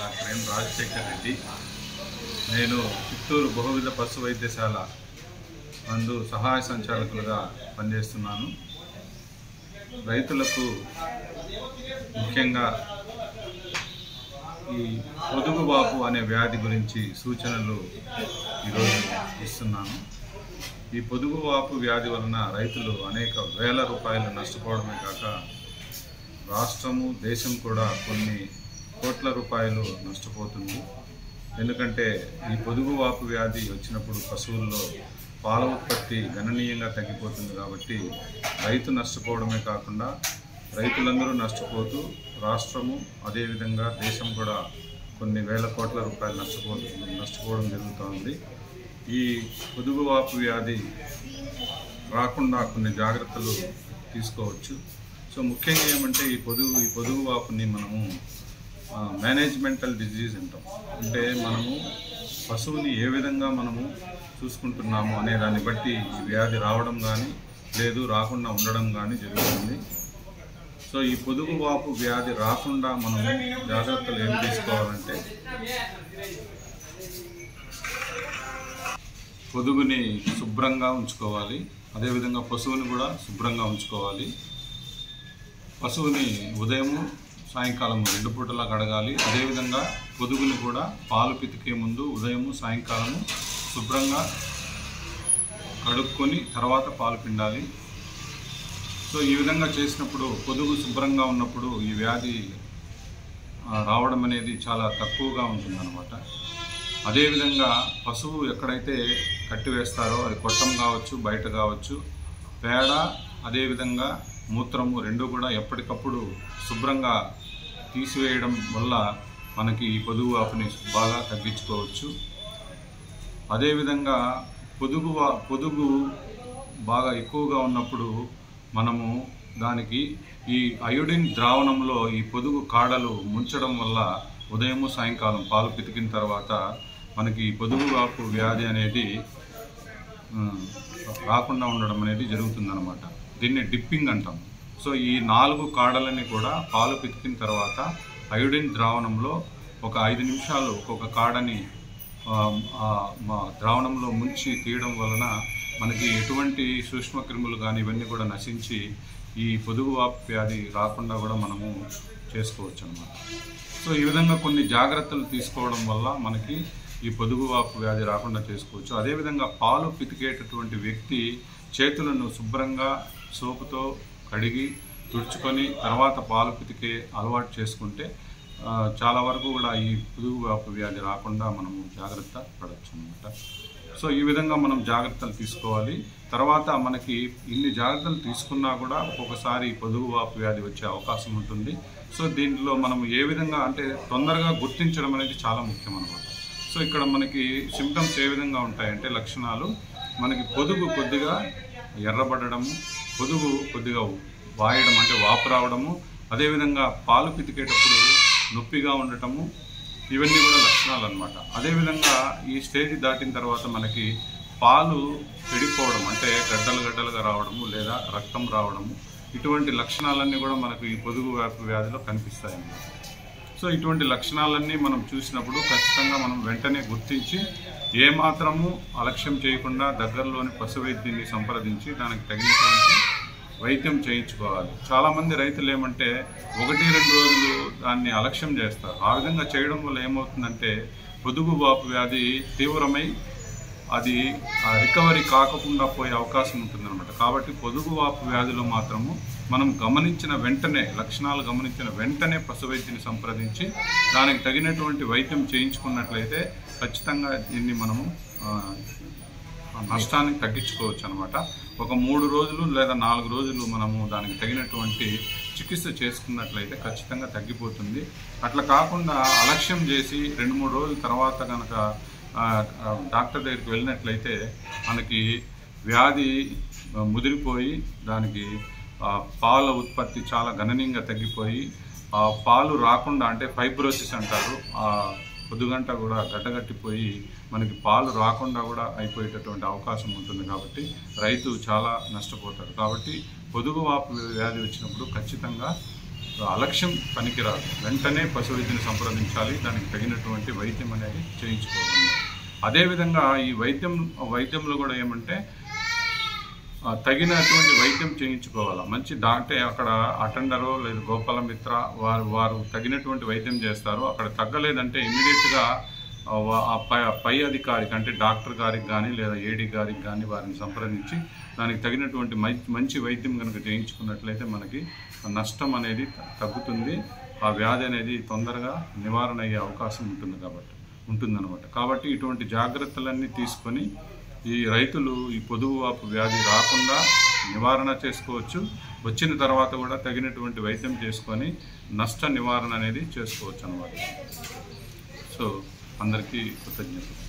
doctor M Rajasekhar Reddy నేను చిత్తూరు బహువిధ పశు వైద్యశాల నందు సహాయ సంచాలకులుగా పనిచేస్తున్నాను రైతులకు ముఖ్యంగా ఈ పొదుగుబాపు అనే వ్యాధి గురించి సూచనలు ఈరోజు ఇస్తున్నాను ఈ పొదుగువాపు వ్యాధి వలన రైతులు అనేక వేల రూపాయలు నష్టపోవడమే కాక రాష్ట్రము దేశం కూడా కొన్ని కోట్ల రూపాయలు నష్టపోతుంది ఎందుకంటే ఈ పొదుగువాపు వ్యాధి వచ్చినప్పుడు పశువుల్లో పాల ఉత్పత్తి గణనీయంగా తగ్గిపోతుంది కాబట్టి రైతు నష్టపోవడమే కాకుండా రైతులందరూ నష్టపోతూ రాష్ట్రము అదేవిధంగా దేశం కూడా కొన్ని వేల కోట్ల రూపాయలు నష్టపోతుంది నష్టపోవడం జరుగుతోంది ఈ పొదుగువాపు వ్యాధి రాకుండా కొన్ని జాగ్రత్తలు తీసుకోవచ్చు సో ముఖ్యంగా ఏమంటే ఈ పొదుగు ఈ పొదుగు వాపుని మనము మేనేజ్మెంటల్ డిజీజ్ అంటాం అంటే మనము పశువుని ఏ విధంగా మనము చూసుకుంటున్నాము అనే దాన్ని బట్టి ఈ వ్యాధి రావడం కానీ లేదు రాకుండా ఉండడం కానీ జరుగుతుంది సో ఈ పొదుగు వాపు వ్యాధి రాకుండా మనం జాగ్రత్తలు ఏం తీసుకోవాలంటే పొదుగుని శుభ్రంగా ఉంచుకోవాలి అదేవిధంగా పశువుని కూడా శుభ్రంగా ఉంచుకోవాలి పశువుని ఉదయం సాయంకాలం రెండు పూటలా కడగాలి అదేవిధంగా పొదుగుని కూడా పాలు పితికే ముందు ఉదయము సాయంకాలము శుభ్రంగా కడుక్కొని తర్వాత పాలు పిండాలి సో ఈ విధంగా చేసినప్పుడు పొదుగు శుభ్రంగా ఉన్నప్పుడు ఈ వ్యాధి ఆ, రావడం అనేది చాలా తక్కువగా ఉంటుందన్నమాట అదేవిధంగా పశువు ఎక్కడైతే కట్టివేస్తారో అది కొట్టం కావచ్చు బయట కావచ్చు పేడ అదేవిధంగా మూత్రము రెండు కూడా ఎప్పటికప్పుడు శుభ్రంగా తీసివేయడం వల్ల మనకి ఈ పొదుగు వాపుని బాగా తగ్గించుకోవచ్చు అదేవిధంగా పొదుగు వా- పొదుగు బాగా ఎక్కువగా ఉన్నప్పుడు మనము దానికి ఈ అయోడిన్ ద్రావణంలో ఈ పొదుగు కాడలు ముంచడం వల్ల ఉదయము సాయంకాలం పాలు పితికిన తర్వాత మనకి ఈ పొదుగు వాపు వ్యాధి అనేది ఉమ్, రాకుండా ఉండడం అనేది జరుగుతుందన్నమాట దీన్ని డిప్పింగ్ అంటాం సో ఈ నాలుగు కాడలని కూడా పాలు పితికిన తర్వాత అయోడిన్ ద్రావణంలో ఒక ఐదు నిమిషాలు ఒక్కొక్క కాడని ఆ, ఆ, మా ద్రావణంలో ముంచి తీయడం వలన మనకి ఎటువంటి సూక్ష్మక్రిములు కానీ ఇవన్నీ కూడా నశించి ఈ పొదుగు వాపు వ్యాధి రాకుండా కూడా మనము చేసుకోవచ్చు అన్నమాట సో ఈ విధంగా కొన్ని జాగ్రత్తలు తీసుకోవడం వల్ల మనకి ఈ పొదుగు వాపు వ్యాధి రాకుండా చేసుకోవచ్చు అదేవిధంగా పాలు పితికేటటువంటి వ్యక్తి చేతులను శుభ్రంగా సోపుతో కడిగి తుడుచుకొని తర్వాత పాలు పితికే అలవాటు చేసుకుంటే ఆ, చాలా వరకు కూడా ఈ పొదుగు వాపు వ్యాధి రాకుండా మనము జాగ్రత్త పడవచ్చు అనమాట సో ఈ విధంగా మనం జాగ్రత్తలు తీసుకోవాలి తర్వాత మనకి ఇన్ని జాగ్రత్తలు తీసుకున్నా కూడా ఒక్కొక్కసారి పొదుగు వాపు వ్యాధి వచ్చే అవకాశం ఉంటుంది సో దీంట్లో మనం ఏ విధంగా అంటే తొందరగా గుర్తించడం అనేది చాలా ముఖ్యం అనమాట సో ఇక్కడ మనకి సిమ్టమ్స్ ఏ విధంగా ఉంటాయంటే లక్షణాలు మనకి పొదుగు కొద్దిగా ఎర్రబడడము పొదుగు కొద్దిగా వాయడం అంటే వాపు రావడము అదేవిధంగా పాలు పితికేటప్పుడు నొప్పిగా ఉండటము ఇవన్నీ కూడా లక్షణాలు అనమాట అదేవిధంగా ఈ స్టేజ్ దాటిన తర్వాత మనకి పాలు చెడిపోవడం అంటే గడ్డలు గడ్డలుగా రావడము లేదా రక్తం రావడము ఇటువంటి లక్షణాలన్నీ కూడా మనకు ఈ పొదుగు వ్యాపి వ్యాధిలో కనిపిస్తాయి అన్నమాట సో ఇటువంటి లక్షణాలన్నీ మనం చూసినప్పుడు ఖచ్చితంగా మనం వెంటనే గుర్తించి ఏమాత్రము అలక్ష్యం చేయకుండా దగ్గరలోని పశు వైద్యుని సంప్రదించి దానికి తగినటువంటి వైద్యం చేయించుకోవాలి చాలామంది రైతులు ఏమంటే ఒకటి రెండు రోజులు దాన్ని అలక్ష్యం చేస్తారు ఆ విధంగా చేయడం వల్ల ఏమవుతుందంటే పొదుగు వాపు వ్యాధి తీవ్రమై అది ఆ రికవరీ కాకుండా పోయే అవకాశం ఉంటుందన్నమాట కాబట్టి పొదుగు వాపు వ్యాధిలో మాత్రము మనం గమనించిన వెంటనే లక్షణాలు గమనించిన వెంటనే పశు వైద్యుని సంప్రదించి దానికి తగినటువంటి వైద్యం చేయించుకున్నట్లయితే ఖచ్చితంగా దీన్ని మనము ఆ, ఆ నష్టాన్ని తగ్గించుకోవచ్చు అనమాట ఒక మూడు రోజులు లేదా నాలుగు రోజులు మనము దానికి తగినటువంటి చికిత్స చేసుకున్నట్లయితే ఖచ్చితంగా తగ్గిపోతుంది అట్లా కాకుండా అలక్ష్యం చేసి రెండు మూడు రోజుల తర్వాత కనుక ఆ, ఆ, డాక్టర్ దగ్గరికి వెళ్ళినట్లయితే మనకి వ్యాధి ఆ, ముదిరిపోయి దానికి ఆ, పాల ఉత్పత్తి చాలా గణనీయంగా తగ్గిపోయి ఆ పాలు రాకుండా అంటే ఫైబ్రోసిస్ అంటారు ఆ పొద్దుగంట కూడా గడ్డగట్టిపోయి మనకి పాలు రాకుండా కూడా అయిపోయేటటువంటి అవకాశం ఉంటుంది కాబట్టి రైతు చాలా నష్టపోతాడు కాబట్టి పొదుగు వాపు వ్యాధి వచ్చినప్పుడు ఖచ్చితంగా అలక్ష్యం పనికిరాదు వెంటనే పశు వైద్యుని సంప్రదించాలి దానికి తగినటువంటి వైద్యం అనేది చేయించుకోవాలి అదేవిధంగా ఈ వైద్యం వైద్యంలో కూడా ఏమంటే ఆ, తగినటువంటి వైద్యం చేయించుకోవాలి మంచి డాక్టర్ అక్కడ అటెండరో లేదు గోపాల మిత్ర వారు వారు తగినటువంటి వైద్యం చేస్తారు అక్కడ తగ్గలేదంటే ఇమీడియట్గా ఆ పై పై అధికారికి అంటే డాక్టర్ గారికి కానీ లేదా ఏడీ గారికి కానీ వారిని సంప్రదించి దానికి తగినటువంటి మంచి మంచి వైద్యం కనుక చేయించుకున్నట్లయితే మనకి నష్టం అనేది త- తగ్గుతుంది ఆ వ్యాధి అనేది తొందరగా నివారణ అయ్యే అవకాశం ఉంటుంది కాబట్టి ఉంటుందన్నమాట కాబట్టి ఇటువంటి జాగ్రత్తలన్నీ తీసుకొని ఈ రైతులు ఈ పొదుగు వాపు వ్యాధి రాకుండా నివారణ చేసుకోవచ్చు వచ్చిన తర్వాత కూడా తగినటువంటి వైద్యం చేసుకొని నష్ట నివారణ అనేది చేసుకోవచ్చు అన్నమాట సో అందరికీ కృతజ్ఞతలు